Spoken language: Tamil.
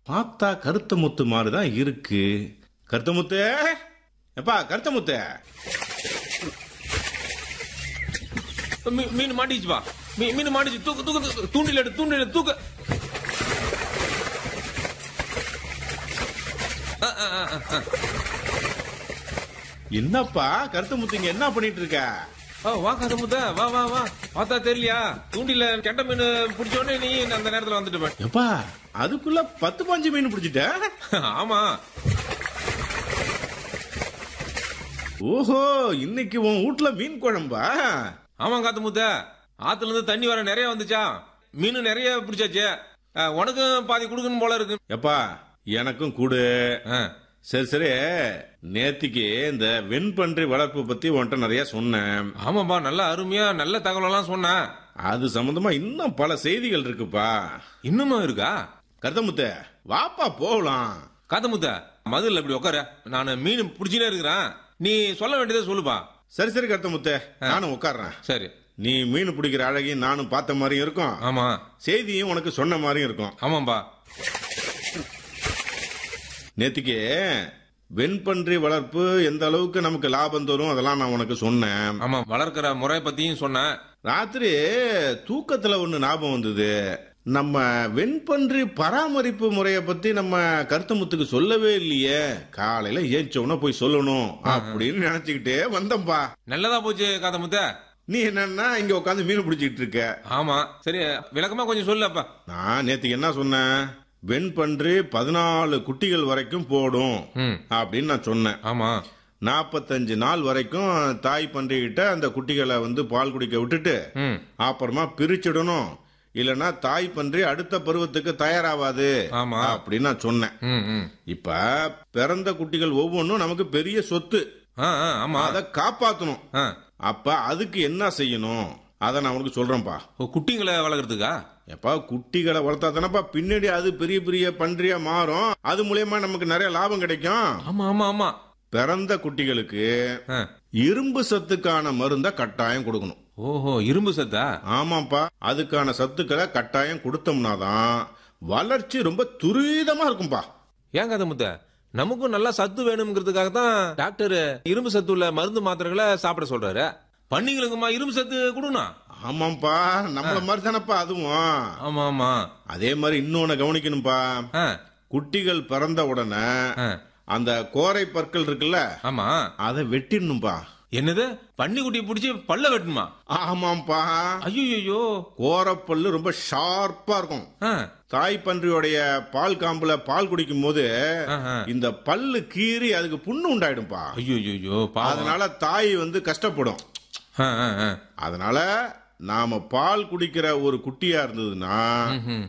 பார்த்தா கருத்த முத்து மாதிரி தான் இருக்கு கருத்த முத்து எப்பா கருத்த முத்து மீ- மீன் மாட்டிச்சு பா மீ- மீன் மாட்டிச்சு தூக்கு தூக்கு தூக்கு. தூண்டில் எடு தூண்டில் எடு தூக்கு ஆ, ஆ, ஆ, ஆ, ஆ. என்னப்பா கருத்த முத்து இங்க என்ன பண்ணிட்டு இருக்க ஆ, வா கதை முத்த வா வா வா பார்த்தா தெரியலையா தூண்டில கெட்ட மீன் பிடிச்ச உடனே நீ அந்த நேரத்துல வந்துட்டு போய் எப்பா அதுக்குள்ள பத்து பாஞ்சு மீன் பிடிச்சிட்ட ஆமா ஓஹோ இன்னைக்கு உன் வீட்ல மீன் குழம்பா ஆமா காத்து முத்த ஆத்துல இருந்து தண்ணி வர நிறைய வந்துச்சா மீன் நிறைய பிடிச்சாச்சு ஆ, உனக்கும் பாதி கொடுக்கணும் போல இருக்கு எப்பா எனக்கும் கூடு ஆ, சரி சரி நேத்திக்கு இந்த வெண்பன்றி வளர்ப்பு பத்தி உன்கிட்ட நிறைய சொன்னேன் ஆமாப்பா நல்ல அருமையா நல்ல தகவல் எல்லாம் சொன்னேன் அது சம்பந்தமா இன்னும் பல செய்திகள் இருக்குப்பா இன்னுமா இருக்கா கருத்தமுத்த வாப்பா போகலாம் காத்தமுத்த மதுல இப்படி உட்கார நான் மீன் பிடிச்சினே இருக்கிறேன் நீ சொல்ல வேண்டியதை சொல்லுப்பா சரி சரி கருத்தமுத்த நானும் உட்கார்றேன் சரி நீ மீன் பிடிக்கிற அழகையும் நானும் பார்த்த மாதிரியும் இருக்கும் ஆமா செய்தியும் உனக்கு சொன்ன மாதிரியும் இருக்கும் ஆமாம்பா நேத்திக்கு வெண்பன்றி வளர்ப்பு எந்த அளவுக்கு நமக்கு லாபம் தரும் அதெல்லாம் நான் உனக்கு சொன்னேன் ஆமா வளர்க்கிற முறை பத்தியும் சொன்னேன் ராத்திரி தூக்கத்துல ஒண்ணு ஞாபகம் வந்தது நம்ம வெண்பன்றி பராமரிப்பு முறைய பத்தி நம்ம கருத்தமுத்துக்கு சொல்லவே இல்லையே காலையில ஏஞ்சோன்னா போய் சொல்லணும் அப்படின்னு நினைச்சுக்கிட்டே வந்தம்பா நல்லதா போச்சு காத்தமுத்த நீ என்னன்னா இங்க உட்காந்து மீன் பிடிச்சிட்டு இருக்க ஆமா சரி விளக்கமா கொஞ்சம் சொல்லு அப்பா நான் நேத்துக்கு என்ன சொன்னேன் வெண்பன்றி பதினாலு குட்டிகள் வரைக்கும் போடும் ம் அப்படின்னு நான் சொன்னேன் ஆமா நாற்பத்தஞ்சு நாள் வரைக்கும் தாய் பன்றிகிட்ட அந்த குட்டிகளை வந்து பால் குடிக்க விட்டுட்டு ம் அப்புறமா பிரிச்சிடணும் இல்லனா தாய் பன்றி அடுத்த பருவத்துக்கு தயாராவாது ஆமா. அப்படின்னு நான் சொன்னேன் ம் ம் இப்ப பிறந்த குட்டிகள் ஒவ்வொன்றும் நமக்கு பெரிய சொத்து ஆ ஆ, ஆமா அதை காப்பாத்தணும் ஆ அப்ப அதுக்கு என்ன செய்யணும் அதை நான் உனக்கு சொல்றேன்ப்பா ஓ, குட்டிங்களை வளர்க்கறதுக்கா எப்பா குட்டிகளை வளர்த்தா தானப்பா பின்னாடி அது பெரிய பெரிய பன்றியா மாறும் அது மூலியமா நமக்கு நிறைய லாபம் கிடைக்கும் ஆமா ஆமா ஆமா பிறந்த குட்டிகளுக்கு ஆ. இரும்பு சத்துக்கான மருந்த கட்டாயம் கொடுக்கணும் ஓஹோ இரும்பு சத்தா ஆமாப்பா அதுக்கான சத்துக்களை கட்டாயம் கொடுத்தோம்னா தான் வளர்ச்சி ரொம்ப துரிதமா இருக்கும்பா ஏன் காத்தமுத்த நமக்கும் நல்லா சத்து வேணுங்கிறதுக்காக தான் டாக்டர் இரும்பு சத்து உள்ள மருந்து மாத்திரைகளை சாப்பிட சொல்றாரு பன்னிங்களுக்குமா இரும்பு சத்து கொடுக்கணும் ஆமாப்பா நம்மள மாதிரி தானப்பா அதுவும் ஆமா ஆமா அதே மாதிரி இன்னொன்னு கவனிக்கணும்பா ஆ, குட்டிகள் பிறந்த உடனே ஆ. அந்த கோரை பற்கள் இருக்குல்ல ஆமா அதை வெட்டிடணும்பா என்னது பன்னி குட்டி பிடிச்சி பல்ல வெட்டணுமா ஆமாப்பா ஐயோ கோரப்பல்லு ரொம்ப ஷார்ப்பா இருக்கும் தாய் பன்றியோடைய பால் காம்புல பால் குடிக்கும் போது ஆஹா. இந்த பல்லு கீறி அதுக்கு புண்ணு உண்டாயிடும்பா ஐயோ பாவம் அதனால தாய் வந்து கஷ்டப்படும் ஆ, ஆ, ஆ. அதனால நாம பால் குடிக்கிற ஒரு குட்டியா இருந்ததுன்னா ம்ஹும்.